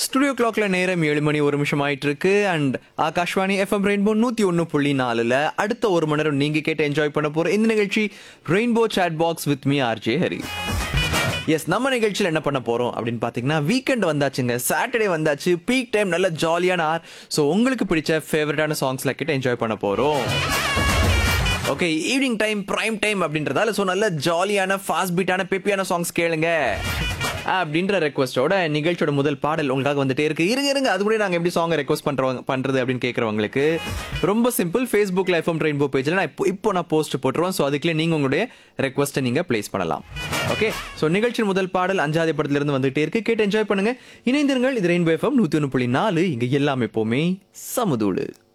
studio கிளாக்ல நேரம் ஏழு மணி ஒரு நிமிஷம் ஆயிட்டு இருக்கு அண்ட் ஆகாஷ்வாணி எஃப்எம் ரெயின்போ நூத்தி ஒன்னு புள்ளி நாலுல அடுத்த ஒரு மணி நேரம் நீங்க கேட்டு என்ஜாய் பண்ண போற இந்த நிகழ்ச்சி rainbow chat box with me RJ Hari S நம்ம நிகழ்ச்சியில் என்ன பண்ண போறோம் அப்படின்னு பாத்தீங்கன்னா வீக்கெண்ட் வந்தாச்சுங்க சாட்டர்டே வந்தாச்சு பீக் டைம் நல்ல ஜாலியான ஆர் ஸோ உங்களுக்கு பிடிச்ச ஃபேவரட்டான சாங்ஸ்ல கேட்டு என்ஜாய் பண்ண போறோம் okay evening time prime time அப்படின்றதால ஸோ நல்ல ஜாலியான ஃபாஸ்ட் பீட்டான பெப்பியான சாங்ஸ் கேளுங்க அப்படின்ற ரெக்வஸ்டோட நிகழ்ச்சியோட முதல் பாடல் உங்களுக்காக வந்துட்டே இருக்கு இருங்க இருங்க அது கூட நாங்கள் எப்படி சாங்கை ரெக்வஸ்ட் பண்றவங்க பண்றது அப்படின்னு கேட்குறவங்களுக்கு ரொம்ப சிம்பிள் ஃபேஸ்புக் எஃப்எம் ரெயின்போ பேஜில் நான் இப்போ இப்போ நான் போஸ்ட் போட்டுருவேன் ஸோ அதுக்குள்ளே நீங்கள் உங்களுடைய ரெக்வஸ்ட்டை நீங்கள் ப்ளேஸ் பண்ணலாம் ஓகே ஸோ நிகழ்ச்சியின் முதல் பாடல் அஞ்சாவது படத்திலிருந்து வந்துகிட்டே இருக்கு கேட்டு என்ஜாய் பண்ணுங்க இணைந்திருங்கள் இது ரெயின்போ எஃப்எம் நூற்றி ஒன்று புள்ளி நாலு இங்கே எல்லாமே எப்போவுமே சமுதூடு